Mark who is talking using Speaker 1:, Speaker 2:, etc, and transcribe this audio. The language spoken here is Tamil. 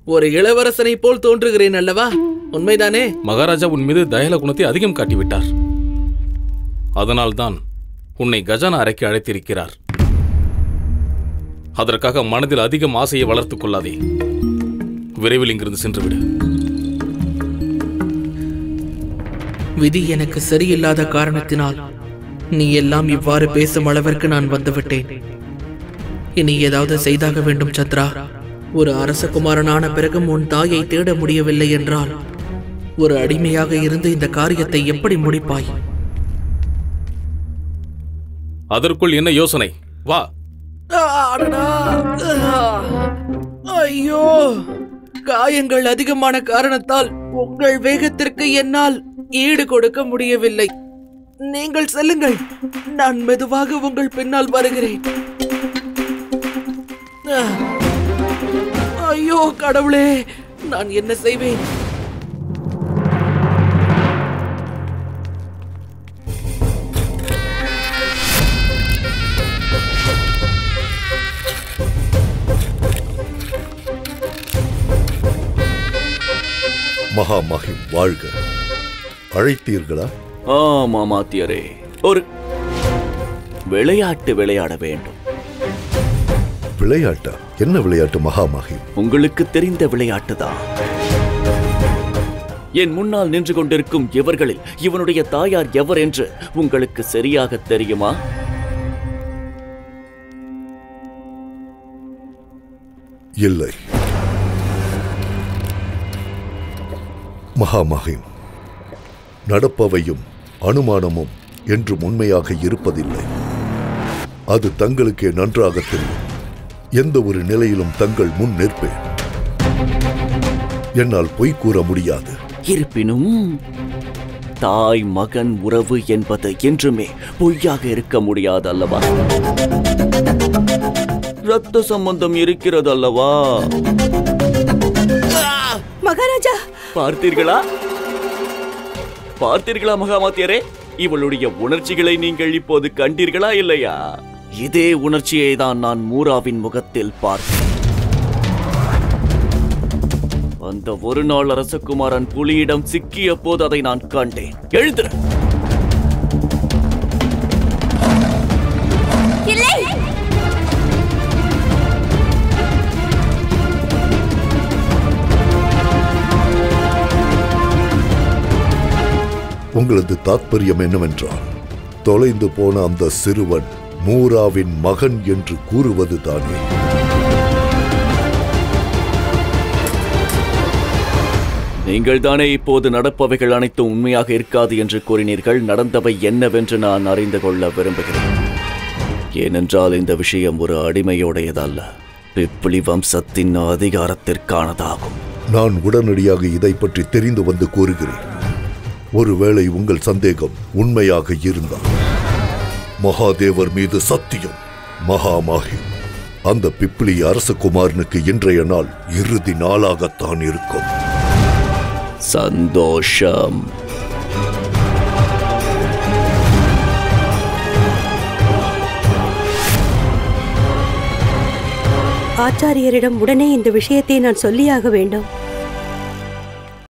Speaker 1: ஒரு இளவரசனை போல் தோன்றுகிறேன் அல்லவா உண்மைதானே
Speaker 2: மகாராஜா உன் மீது தயல குணத்தை அதிகம் காட்டிவிட்டார் அதனால்தான் உன்னை கஜானா அறைக்கு அழைத்திருக்கிறார் அதற்காக மனதில் அதிகம் ஆசையை வளர்த்துக் கொள்ளாதே விரைவில் இங்கிருந்து சென்றுவிடு
Speaker 1: விதி எனக்கு சரியில்லாத காரணத்தினால் நீ எல்லாம் இவ்வாறு பேசும் அளவிற்கு நான் வந்துவிட்டேன் இனி ஏதாவது செய்தாக வேண்டும் சத்ரா ஒரு அரசகுமாரனான பிறகும் உன் தாயை தேட முடியவில்லை என்றால் ஒரு அடிமையாக இருந்து இந்த காரியத்தை எப்படி முடிப்பாய்
Speaker 2: அதற்குள் என்ன யோசனை வா
Speaker 1: அடடா! ஐயோ காயங்கள் அதிகமான காரணத்தால் உங்கள் வேகத்திற்கு என்னால் ஈடு கொடுக்க முடியவில்லை நீங்கள் செல்லுங்கள் நான் மெதுவாக உங்கள் பின்னால் வருகிறேன் ஆ! ஐயோ கடவுளே நான் என்ன செய்வேன்
Speaker 3: மகா மகிம் வாழ்க அழைத்தீர்களா
Speaker 4: ஆமா மாத்தியரே ஒரு விளையாட்டு விளையாட வேண்டும்
Speaker 3: விளையாட்டா என்ன விளையாட்டு மகா மகிம்
Speaker 4: உங்களுக்கு தெரிந்த விளையாட்டுதான் என் முன்னால் நின்று கொண்டிருக்கும் இவர்களில் இவனுடைய தாயார் எவர் என்று உங்களுக்கு சரியாக தெரியுமா
Speaker 3: இல்லை மகா மகிம் நடப்பவையும் அனுமானமும் என்றும் உண்மையாக இருப்பதில்லை அது தங்களுக்கே நன்றாக தெரியும் எந்த ஒரு நிலையிலும் தங்கள் முன் நிற்பேன் என்னால் பொய் கூற முடியாது
Speaker 4: இருப்பினும் தாய் மகன் உறவு என்பது என்றுமே பொய்யாக இருக்க முடியாது அல்லவா ரத்த சம்பந்தம் இருக்கிறது அல்லவா
Speaker 5: மகாராஜா
Speaker 4: பார்த்தீர்களா பார்த்தீர்களா மகாமாத்தியரே இவளுடைய உணர்ச்சிகளை நீங்கள் இப்போது கண்டீர்களா இல்லையா இதே உணர்ச்சியை தான் நான் மூராவின் முகத்தில் பார்த்தேன் அந்த ஒரு நாள் அரசகுமாரன் புலியிடம் சிக்கிய போது அதை நான் கண்டேன் எழுதுற
Speaker 5: இல்லை
Speaker 3: உங்களது தாத்பரியம் என்னவென்றால் தொலைந்து போன அந்த சிறுவன் மூராவின் மகன் என்று கூறுவதுதானே
Speaker 4: நீங்கள் தானே இப்போது நடப்பவைகள் அனைத்தும் உண்மையாக இருக்காது என்று கூறினீர்கள் நடந்தவை என்னவென்று நான் அறிந்து கொள்ள விரும்புகிறேன் ஏனென்றால் இந்த விஷயம் ஒரு அடிமையோடையதல்ல பிப்பிளி வம்சத்தின் அதிகாரத்திற்கானதாகும்
Speaker 3: நான் உடனடியாக இதை பற்றி தெரிந்து வந்து கூறுகிறேன் ஒருவேளை உங்கள் சந்தேகம் உண்மையாக இருந்தால் மகாதேவர் மீது சத்தியம் மகாமாகி அந்த பிப்பிளி அரசகுமாரனுக்கு இன்றைய நாள் இறுதி நாளாகத்தான் இருக்கும்
Speaker 4: சந்தோஷம்
Speaker 5: ஆச்சாரியரிடம் உடனே இந்த விஷயத்தை நான் சொல்லியாக வேண்டும்